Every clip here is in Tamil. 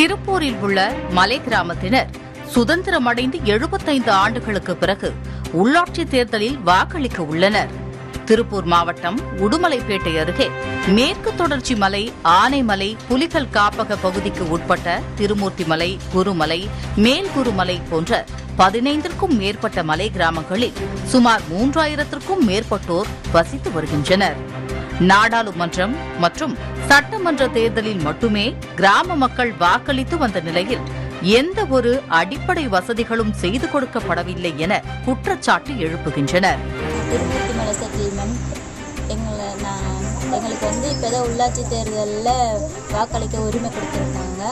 திருப்பூரில் உள்ள மலை கிராமத்தினர் சுதந்திரம் அடைந்து எழுபத்தைந்து ஆண்டுகளுக்கு பிறகு உள்ளாட்சி தேர்தலில் வாக்களிக்க உள்ளனர் திருப்பூர் மாவட்டம் உடுமலைப்பேட்டை அருகே மேற்கு தொடர்ச்சி மலை ஆனைமலை புலிகள் காப்பக பகுதிக்கு உட்பட்ட திருமூர்த்திமலை குருமலை மேல்குருமலை போன்ற பதினைந்திற்கும் மேற்பட்ட மலை கிராமங்களில் சுமார் மூன்றாயிரத்திற்கும் மேற்பட்டோர் வசித்து வருகின்றனர் நாடாளுமன்றம் மற்றும் சட்டமன்ற தேர்தலில் மட்டுமே கிராம மக்கள் வாக்களித்து வந்த நிலையில் எந்த ஒரு அடிப்படை வசதிகளும் செய்து கொடுக்கப்படவில்லை என குற்றச்சாட்டு எழுப்புகின்றனர் திருமூர்த்தி மலை செட்டில்மெண்ட் எங்களை நான் எங்களுக்கு வந்து இப்போ தான் உள்ளாட்சி தேர்தலில் வாக்களிக்க உரிமை கொடுத்துருக்காங்க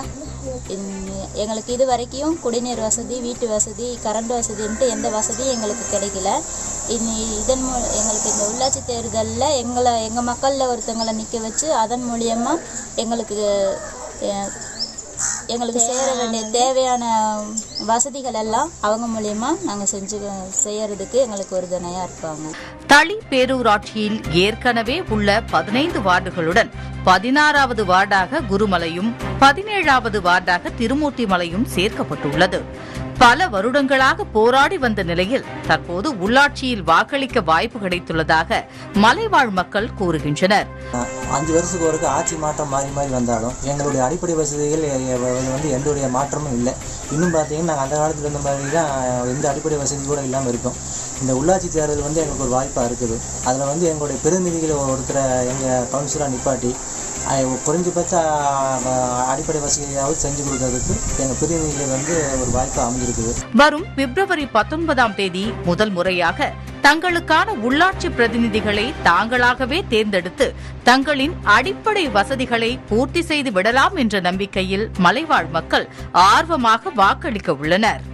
இந்த- எங்களுக்கு இது வரைக்கும் குடிநீர் வசதி வீட்டு வசதி கரண்ட் வசதின்ட்டு எந்த வசதியும் எங்களுக்கு கிடைக்கல இனி இதன் மூ எங்களுக்கு இந்த உள்ளாட்சி தேர்தலில் எங்களை எங்கள் மக்களில் ஒருத்தங்களை நிற்க வச்சு அதன் மூலியமாக எங்களுக்கு அஹ், எங்களுக்கு சேர வேண்டிய தேவையான வசதிகள் எல்லாம் அவங்க மூலியமா நாங்கள் செஞ்சு செய்யறதுக்கு எங்களுக்கு ஒரு துணையாக இருப்பாங்க தளி பேரூராட்சியில் ஏற்கனவே உள்ள பதினைந்து வார்டுகளுடன் பதினாறாவது வார்டாக குருமலையும் பதினேழாவது வார்டாக திருமூர்த்தி மலையும் சேர்க்கப்பட்டுள்ளது பல வருடங்களாக போராடி வந்த நிலையில் தற்போது உள்ளாட்சியில் வாக்களிக்க வாய்ப்பு கிடைத்துள்ளதாக மலைவாழ் மக்கள் கூறுகின்றனர் அஞ்சு வருஷத்துக்கு ஒருக்க ஆட்சி மாற்றம் மாறி மாறி வந்தாலும் எங்களுடைய அடிப்படை வசதிகள் எ- எ- வந்து எந்தவுடைய மாற்றமும் இல்லை இன்னும் பார்த்தீங்கன்னா நாங்கள் அந்த காலத்தில் இருந்த மாதிரி தான் எந்த அடிப்படை வசதி கூட இல்லாமல் இருக்கோம் இந்த உள்ளாட்சி தேர்தல் வந்து எங்களுக்கு ஒரு வாய்ப்பாக இருக்குது அதில் வந்து எங்களுடைய பிரதிநிதிகளை ஒருத்தரை எங்கள் கவுன்சிலராக நிப்பாட்டி அஹ், குறைஞ்சபட்ச அஹ், அடிப்படை வசதியாவது செஞ்சு கொடுக்கறதுக்கு எங்கள் பிரதிநிதிகள் வந்து ஒரு வாய்ப்பாக அமைஞ்சிருக்குது வரும் பிப்ரவரி பத்தொன்பதாம் தேதி முதல் முறையாக தங்களுக்கான உள்ளாட்சி பிரதிநிதிகளை தாங்களாகவே தேர்ந்தெடுத்து தங்களின் அடிப்படை வசதிகளை பூர்த்தி செய்து விடலாம் என்ற நம்பிக்கையில் மலைவாழ் மக்கள் ஆர்வமாக வாக்களிக்க உள்ளனர்